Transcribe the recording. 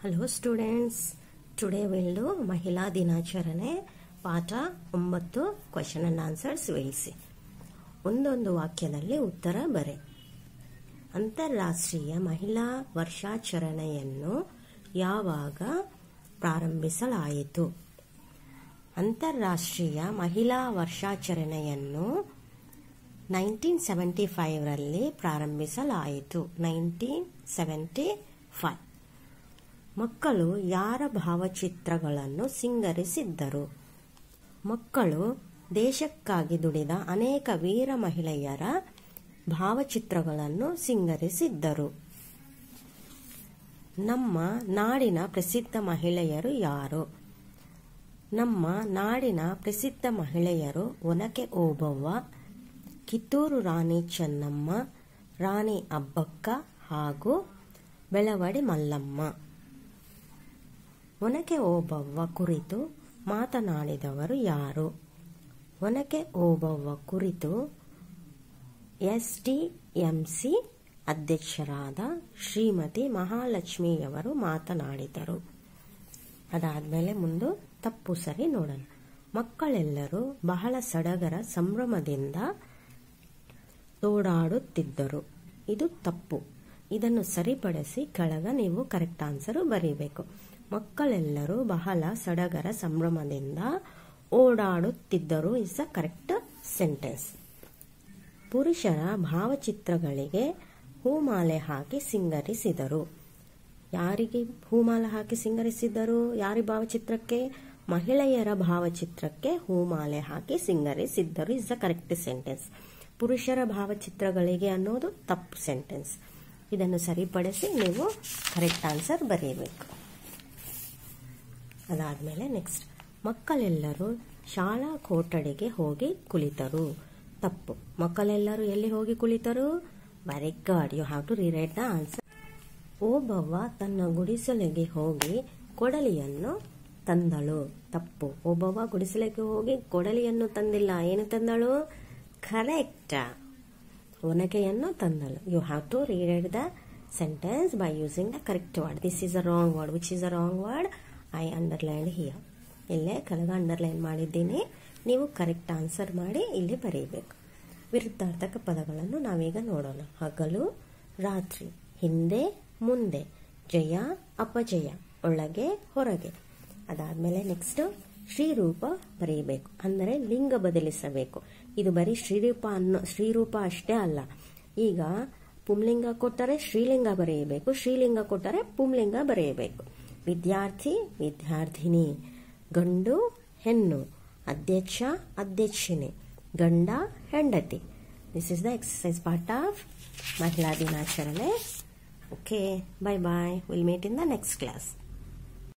hello students today will ಮಹಿಳಾ ದಿನಾಚರಣೆ ಪಾಠ ಒಂಬತ್ತು ಕ್ವಶನ್ ಅಂಡ್ ಆನ್ಸರ್ಸ್ ವೇಯಿಸಿ ಒಂದೊಂದು ವಾಕ್ಯದಲ್ಲಿ ಉತ್ತರ ಬರೆ ಅಂತಾರಾಷ್ಟ್ರೀಯ ಮಹಿಳಾ ವರ್ಷಾಚರಣೆಯನ್ನು ಯಾವಾಗ ಪ್ರಾರಂಭಿಸಲಾಯಿತು ಅಂತಾರಾಷ್ಟ್ರೀಯ ಮಹಿಳಾ ವರ್ಷಾಚರಣೆಯನ್ನು ನೈನ್ಟೀನ್ ಸೆವೆಂಟಿ ಫೈವ್ರಲ್ಲಿ ಪ್ರಾರಂಭಿಸಲಾಯಿತು ನೈನ್ಟೀನ್ ಸೆವೆಂಟಿ ಫೈವ್ ಮಕ್ಕಳು ಯಾರ ಭಾವಚಿತ್ರಗಳನ್ನು ಸಿಂಗರಿಸಿದ್ದರು ಮಕ್ಕಳು ದೇಶಕ್ಕಾಗಿ ದುಡಿದ ಅನೇಕ ವೀರ ಮಹಿಳೆಯರ ಭಾವಚಿತ್ರಗಳನ್ನು ಸಿಂಗರಿಸಿದ್ದರು ನಮ್ಮ ನಾಡಿನ ಪ್ರಸಿದ್ಧ ಮಹಿಳೆಯರು ಯಾರು ನಮ್ಮ ನಾಡಿನ ಪ್ರಸಿದ್ಧ ಮಹಿಳೆಯರು ಒನಕೆ ಓಬವ್ವ ಕಿತ್ತೂರು ರಾಣಿ ಚೆನ್ನಮ್ಮ ರಾಣಿ ಅಬ್ಬಕ್ಕ ಹಾಗೂ ಬೆಳವಡಿ ಮಲ್ಲಮ್ಮ ಒನಕೆ ಓಬವ್ವ ಕುರಿತು ಮಾತನಾಡಿದವರು ಯಾರು ಒನಕೆ ಓಬವ್ವ ಕುರಿತು ಎಸ್ಡಿಎಂಸಿ ಅಧ್ಯಕ್ಷರಾದ ಶ್ರೀಮತಿ ಮಹಾಲಕ್ಷ್ಮಿಯವರು ಮಾತನಾಡಿದರು ಅದಾದಮೇಲೆ ಮುಂದೆ ತಪ್ಪು ಸರಿ ನೋಡೋಣ ಮಕ್ಕಳೆಲ್ಲರೂ ಬಹಳ ಸಡಗರ ಸಂಭ್ರಮದಿಂದ ಓಡಾಡುತ್ತಿದ್ದರು ಇದು ತಪ್ಪು ಇದನ್ನು ಸರಿಪಡಿಸಿ ಕೆಳಗ ನೀವು ಕರೆಕ್ಟ್ ಆನ್ಸರ್ ಬರೀಬೇಕು ಮಕ್ಕಳೆಲ್ಲರೂ ಬಹಳ ಸಡಗರ ಸಂಭ್ರಮದಿಂದ ಓಡಾಡುತ್ತಿದ್ದರು ಇಸ್ ಅ ಕರೆಕ್ಟ್ ಸೆಂಟೆನ್ಸ್ ಪುರುಷರ ಭಾವಚಿತ್ರಗಳಿಗೆ ಹೂಮಾಲೆ ಹಾಕಿ ಸಿಂಗರಿಸಿದರು ಯಾರಿಗೆ ಹೂಮಾಲೆ ಹಾಕಿ ಸಿಂಗರಿಸಿದರು ಯಾರಿ ಭಾವಚಿತ್ರಕ್ಕೆ ಮಹಿಳೆಯರ ಭಾವಚಿತ್ರಕ್ಕೆ ಹೂಮಾಲೆ ಹಾಕಿ ಸಿಂಗರಿಸಿದ್ದರು ಇಸ್ ಅ ಕರೆಕ್ಟ್ ಸೆಂಟೆನ್ಸ್ ಪುರುಷರ ಭಾವಚಿತ್ರಗಳಿಗೆ ಅನ್ನೋದು ತಪ್ಪು ಸೆಂಟೆನ್ಸ್ ಇದನ್ನು ಸರಿಪಡಿಸಿ ನೀವು ಕರೆಕ್ಟ್ ಆನ್ಸರ್ ಬರೆಯಬೇಕು ಅದಾದಮೇಲೆ ನೆಕ್ಸ್ಟ್ ಮಕ್ಕಳೆಲ್ಲರೂ ಶಾಲಾ ಕೊಠಡಿಗೆ ಹೋಗಿ ಕುಳಿತರು ತಪ್ಪು ಮಕ್ಕಳೆಲ್ಲರೂ ಎಲ್ಲಿ ಹೋಗಿ ಕುಳಿತರು very good you have to rewrite the answer Obavva ತನ್ನ ಗುಡಿಸಲಿಗೆ ಹೋಗಿ ಕೊಡಲಿಯನ್ನು ತಂದಳು ತಪ್ಪು ಒಬ್ಬವ್ವ ಗುಡಿಸಲಿಗೆ ಹೋಗಿ ಕೊಡಲಿಯನ್ನು ತಂದಿಲ್ಲ ಏನು ತಂದಳು ಕರೆಕ್ಟ್ ಒನಕೆಯನ್ನು ತಂದಳು you have to read the sentence by using the correct word this is a wrong word which is a wrong word I underline here ಇಲ್ಲೇ ಕೆಳಗೆ ಅಂಡರ್ಲೈನ್ ಮಾಡಿದ್ದೀನಿ ನೀವು ಕರೆಕ್ಟ್ ಆನ್ಸರ್ ಮಾಡಿ ಇಲ್ಲಿ ಬರೀಬೇಕು ವಿರುದ್ಧಾರ್ಥಕ ಪದಗಳನ್ನು ನಾವೀಗ ನೋಡೋಣ ಹಗಲು ರಾತ್ರಿ ಹಿಂದೆ ಮುಂದೆ ಜಯ ಅಪಜಯ ಒಳಗೆ ಹೊರಗೆ ಅದಾದಮೇಲೆ ನೆಕ್ಸ್ಟ್ ಶ್ರೀರೂಪ ಬರೆಯಬೇಕು ಅಂದರೆ ಲಿಂಗ ಬದಲಿಸಬೇಕು ಇದು ಬರೀ ಶ್ರೀರೂಪ ಅನ್ನೋ ಶ್ರೀರೂಪ ಅಷ್ಟೇ ಅಲ್ಲ ಈಗ ಪುಂಲಿಂಗ ಕೊಟ್ಟರೆ ಶ್ರೀಲಿಂಗ ಬರೆಯಬೇಕು ಶ್ರೀಲಿಂಗ ಕೊಟ್ಟರೆ ಪುಂಲಿಂಗ ಬರೆಯಬೇಕು ವಿದ್ಯಾರ್ಥಿ ವಿದ್ಯಾರ್ಥಿನಿ ಗಂಡು ಹೆಣ್ಣು ಅಧ್ಯಕ್ಷ ಅಧ್ಯಕ್ಷಿಣಿ ಗಂಡ ಹೆಂಡತಿ this is the exercise part of ಮಹಿಳಾ ದಿನಾಚರಣೆ okay bye bye will meet in the next class